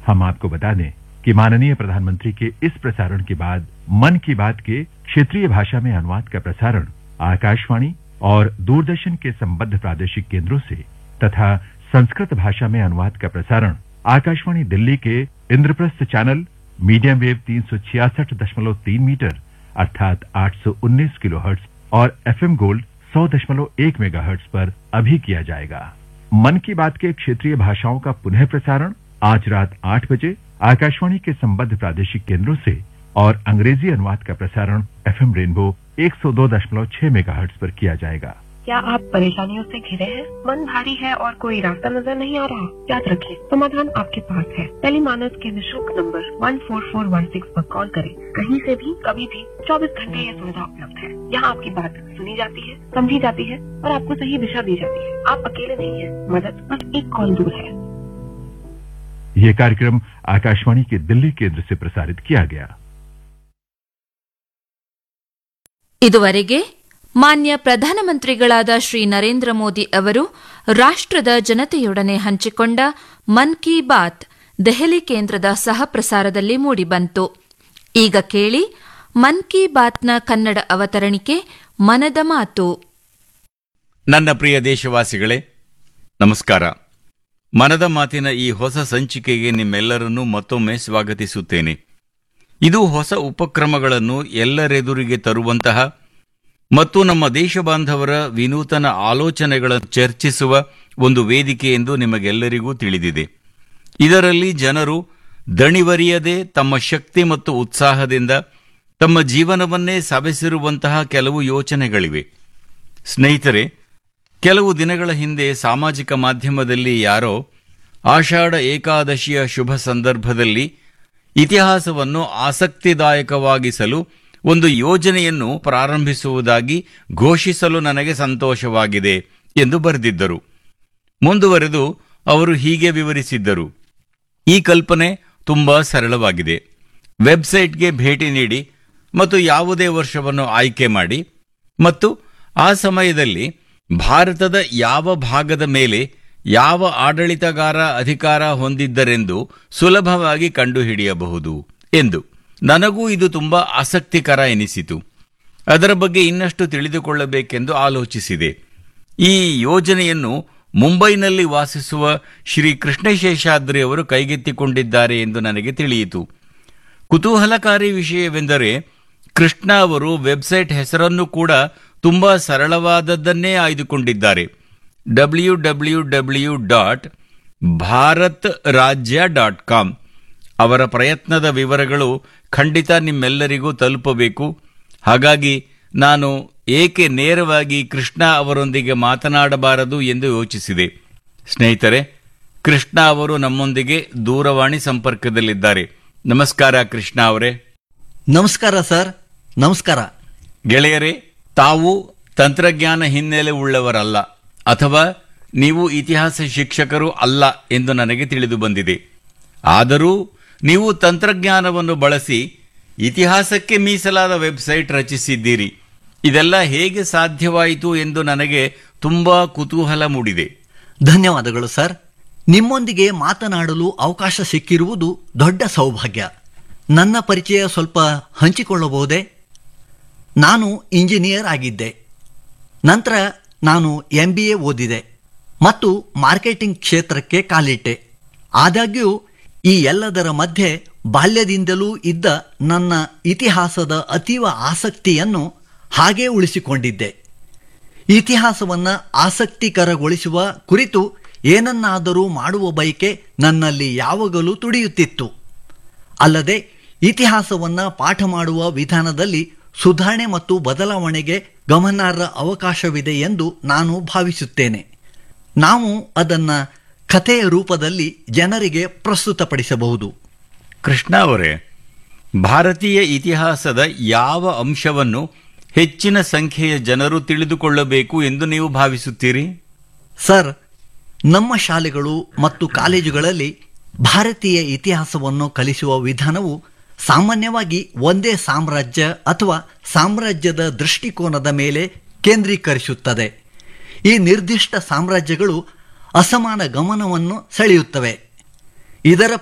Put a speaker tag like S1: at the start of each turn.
S1: हम आपको बता दें कि माननीय प्रधानमंत्री के इस प्रसारण के बाद मन की बात के क्षेत्रीय भाषा में अनुवाद का प्रसारण आकाशवाणी और दूरदर्शन के संबद्ध प्रादेशिक केंद्रों से तथा संस्कृत भाषा में अनुवाद का प्रसारण आकाशवाणी दिल्ली के इंद्रप्रस्थ चैनल मीडियम वेव तीन मीटर अर्थात 819 किलोहर्ट्ज और एफएम गोल्ड 100.1 मेगाहर्ट्ज पर अभी किया जाएगा मन की बात के क्षेत्रीय भाषाओं का पुनः प्रसारण आज रात आठ बजे आकाशवाणी के संबद्ध प्रादेशिक केंद्रों से और अंग्रेजी अनुवाद का प्रसारण एफएम रेनबो 102.6 मेगाहर्ट्ज पर किया जाएगा
S2: क्या आप परेशानियों से घिरे हैं मन भारी है और कोई रास्ता नजर नहीं आ रहा याद रखिए समाधान आपके पास है टेलीमानस के निशुल्क नंबर 14416 पर कॉल करें कहीं से भी कभी भी 24 घंटे ये सुविधा उपलब्ध है यहाँ आपकी बात सुनी जाती है समझी जाती है और आपको सही दिशा दी जाती है आप अकेले नहीं हैं मदद बस एक कॉल दूर है
S1: ये कार्यक्रम आकाशवाणी के दिल्ली केंद्र से प्रसारित किया गया
S3: ಇದುವರೆಗೆ ಮಾನ್ಯ ಪ್ರಧಾನಮಂತ್ರಿಗಳಾದ ಶ್ರೀ ನರೇಂದ್ರ ಮೋದಿ ಅವರು ರಾಷ್ಟ್ರದ ಜನತೆಯೊಡನೆ ಹಂಚಿಕೊಂಡ ಮನ್ ಕಿ ಬಾತ್ ದೆಹಲಿ ಕೇಂದ್ರದ ಸಹ ಪ್ರಸಾರದಲ್ಲಿ ಮೂಡಿಬಂತು ಈಗ ಕೇಳಿ ಮನ್ ಕಿ ಬಾತ್ನ ಕನ್ನಡ ಅವತರಣಿಕೆ ಮನದ ಮಾತು
S4: ನನ್ನ ಪ್ರಿಯ ದೇಶವಾಸಿಗಳೇ ನಮಸ್ಕಾರ ಮನದ ಮಾತಿನ ಈ ಹೊಸ ಸಂಚಿಕೆಗೆ ನಿಮ್ಮೆಲ್ಲರನ್ನೂ ಮತ್ತೊಮ್ಮೆ ಸ್ವಾಗತಿಸುತ್ತೇನೆ ಇದು ಹೊಸ ಉಪಕ್ರಮಗಳನ್ನು ಎಲ್ಲರೆದುರಿಗೆ ತರುವಂತಹ ಮತ್ತು ನಮ್ಮ ದೇಶ ಬಾಂಧವರ ವಿನೂತನ ಆಲೋಚನೆಗಳನ್ನು ಚರ್ಚಿಸುವ ಒಂದು ವೇದಿಕೆ ಎಂದು ನಿಮಗೆಲ್ಲರಿಗೂ ತಿಳಿದಿದೆ ಇದರಲ್ಲಿ ಜನರು ದಣಿವರಿಯದೆ ತಮ್ಮ ಶಕ್ತಿ ಮತ್ತು ಉತ್ಸಾಹದಿಂದ ತಮ್ಮ ಜೀವನವನ್ನೇ ಸವೆಸಿರುವಂತಹ ಕೆಲವು ಯೋಚನೆಗಳಿವೆ ಸ್ನೇಹಿತರೆ ಕೆಲವು ದಿನಗಳ ಹಿಂದೆ ಸಾಮಾಜಿಕ ಮಾಧ್ಯಮದಲ್ಲಿ ಯಾರೋ ಆಷಾಢ ಏಕಾದಶಿಯ ಶುಭ ಸಂದರ್ಭದಲ್ಲಿ ಇತಿಹಾಸವನ್ನು ಆಸಕ್ತಿದಾಯಕವಾಗಿಸಲು ಒಂದು ಯೋಜನೆಯನ್ನು ಪ್ರಾರಂಭಿಸುವುದಾಗಿ ಘೋಷಿಸಲು ನನಗೆ ಸಂತೋಷವಾಗಿದೆ ಎಂದು ಬರೆದಿದ್ದರು ಮುಂದುವರೆದು ಅವರು ಹೀಗೆ ವಿವರಿಸಿದ್ದರು ಈ ಕಲ್ಪನೆ ತುಂಬಾ ಸರಳವಾಗಿದೆ ವೆಬ್ಸೈಟ್ಗೆ ಭೇಟಿ ನೀಡಿ ಮತ್ತು ಯಾವುದೇ ವರ್ಷವನ್ನು ಆಯ್ಕೆ ಮಾಡಿ ಮತ್ತು ಆ ಸಮಯದಲ್ಲಿ ಭಾರತದ ಯಾವ ಭಾಗದ ಮೇಲೆ ಯಾವ ಆಡಳಿತಗಾರ ಅಧಿಕಾರ ಹೊಂದಿದ್ದರೆಂದು ಸುಲಭವಾಗಿ ಕಂಡುಹಿಡಿಯಬಹುದು ಎಂದು ನನಗೂ ಇದು ತುಂಬಾ ಆಸಕ್ತಿಕರ ಎನಿಸಿತು ಅದರ ಬಗ್ಗೆ ಇನ್ನಷ್ಟು ತಿಳಿದುಕೊಳ್ಳಬೇಕೆಂದು ಆಲೋಚಿಸಿದೆ ಈ ಯೋಜನೆಯನ್ನು ಮುಂಬೈನಲ್ಲಿ ವಾಸಿಸುವ ಶ್ರೀ ಕೃಷ್ಣಶೇಷಾದ್ರಿ ಅವರು ಕೈಗೆತ್ತಿಕೊಂಡಿದ್ದಾರೆ ಎಂದು ನನಗೆ ತಿಳಿಯಿತು ಕುತೂಹಲಕಾರಿ ವಿಷಯವೆಂದರೆ ಕೃಷ್ಣ ಅವರು ವೆಬ್ಸೈಟ್ ಹೆಸರನ್ನು ಕೂಡ ತುಂಬಾ ಸರಳವಾದದ್ದನ್ನೇ ಆಯ್ದುಕೊಂಡಿದ್ದಾರೆ W W W dot Bharat Rajya dot com ಅವರ ಪ್ರಯತ್ನದ ವಿವರಗಳು ಖಂಡಿತ ನಿಮ್ಮೆಲ್ಲರಿಗೂ ತಲುಪಬೇಕು ಹಾಗಾಗಿ ನಾನು ಏಕೆ ನೇರವಾಗಿ ಕೃಷ್ಣ ಅವರೊಂದಿಗೆ ಮಾತನಾಡಬಾರದು ಎಂದು ಯೋಚಿಸಿದೆ ಸ್ನೇಹಿತರೆ ಕೃಷ್ಣ ಅವರು ನಮ್ಮೊಂದಿಗೆ ದೂರವಾಣಿ ಸಂಪರ್ಕದಲ್ಲಿದ್ದಾರೆ ನಮಸ್ಕಾರ ಕೃಷ್ಣ ಅವರೇ
S5: ನಮಸ್ಕಾರ ಸರ್ ನಮಸ್ಕಾರ
S4: ಗೆಳೆಯರೇ ತಾವು ತಂತ್ರಜ್ಞಾನ ಹಿನ್ನೆಲೆ ಉಳ್ಳವರಲ್ಲ ಅಥವಾ ನೀವು ಇತಿಹಾಸ ಶಿಕ್ಷಕರು ಅಲ್ಲ ಎಂದು ನನಗೆ ತಿಳಿದು ಬಂದಿದೆ ಆದರೂ ನೀವು ತಂತ್ರಜ್ಞಾನವನ್ನು ಬಳಸಿ ಇತಿಹಾಸಕ್ಕೆ ಮೀಸಲಾದ ವೆಬ್ಸೈಟ್ ರಚಿಸಿದ್ದೀರಿ ಇದೆಲ್ಲ ಹೇಗೆ ಸಾಧ್ಯವಾಯಿತು ಎಂದು ನನಗೆ ತುಂಬಾ ಕುತೂಹಲ ಮೂಡಿದೆ
S5: ಧನ್ಯವಾದಗಳು ಸರ್ ನಿಮ್ಮೊಂದಿಗೆ ಮಾತನಾಡಲು ಅವಕಾಶ ಸಿಕ್ಕಿರುವುದು ದೊಡ್ಡ ಸೌಭಾಗ್ಯ ನನ್ನ ಪರಿಚಯ ಸ್ವಲ್ಪ ಹಂಚಿಕೊಳ್ಳಬಹುದೇ ನಾನು ಇಂಜಿನಿಯರ್ ಆಗಿದ್ದೆ ನಂತರ ನಾನು ಎಂ ಬಿ ಎ ಓದಿದೆ ಮತ್ತು ಮಾರ್ಕೆಟಿಂಗ್ ಕ್ಷೇತ್ರಕ್ಕೆ ಕಾಲಿಟ್ಟೆ ಆದಾಗ್ಯೂ ಈ ಎಲ್ಲದರ ಮಧ್ಯೆ ಬಾಲ್ಯದಿಂದಲೂ ಇದ್ದ ನನ್ನ ಇತಿಹಾಸದ ಅತೀವ ಆಸಕ್ತಿಯನ್ನು ಹಾಗೇ ಉಳಿಸಿಕೊಂಡಿದ್ದೆ ಇತಿಹಾಸವನ್ನು ಆಸಕ್ತಿಕರಗೊಳಿಸುವ ಕುರಿತು ಏನನ್ನಾದರೂ ಮಾಡುವ ಬಯಕೆ ನನ್ನಲ್ಲಿ ಯಾವಾಗಲೂ ತುಡಿಯುತ್ತಿತ್ತು ಅಲ್ಲದೆ ಇತಿಹಾಸವನ್ನು ಪಾಠ ಮಾಡುವ ವಿಧಾನದಲ್ಲಿ ಸುಧಾರಣೆ ಮತ್ತು ಬದಲಾವಣೆಗೆ ಗಮನಾರ್ಹ ಅವಕಾಶವಿದೆ ಎಂದು ನಾನು ಭಾವಿಸುತ್ತೇನೆ ನಾವು ಅದನ್ನು ಕಥೆಯ ರೂಪದಲ್ಲಿ ಜನರಿಗೆ ಪ್ರಸ್ತುತಪಡಿಸಬಹುದು
S4: ಕೃಷ್ಣ ಅವರೇ ಭಾರತೀಯ ಇತಿಹಾಸದ ಯಾವ ಅಂಶವನ್ನು ಹೆಚ್ಚಿನ ಸಂಖ್ಯೆಯ ಜನರು ತಿಳಿದುಕೊಳ್ಳಬೇಕು ಎಂದು ನೀವು ಭಾವಿಸುತ್ತೀರಿ
S5: ಸರ್ ನಮ್ಮ ಶಾಲೆಗಳು ಮತ್ತು ಕಾಲೇಜುಗಳಲ್ಲಿ ಭಾರತೀಯ ಇತಿಹಾಸವನ್ನು ಕಲಿಸುವ ವಿಧಾನವು ಸಾಮಾನ್ಯವಾಗಿ ಒಂದೇ ಸಾಮ್ರಾಜ್ಯ ಅಥವಾ ಸಾಮ್ರಾಜ್ಯದ ದೃಷ್ಟಿಕೋನದ ಮೇಲೆ ಕೇಂದ್ರೀಕರಿಸುತ್ತದೆ ಈ ನಿರ್ದಿಷ್ಟ ಸಾಮ್ರಾಜ್ಯಗಳು ಅಸಮಾನ ಗಮನವನ್ನು ಸೆಳೆಯುತ್ತವೆ ಇದರ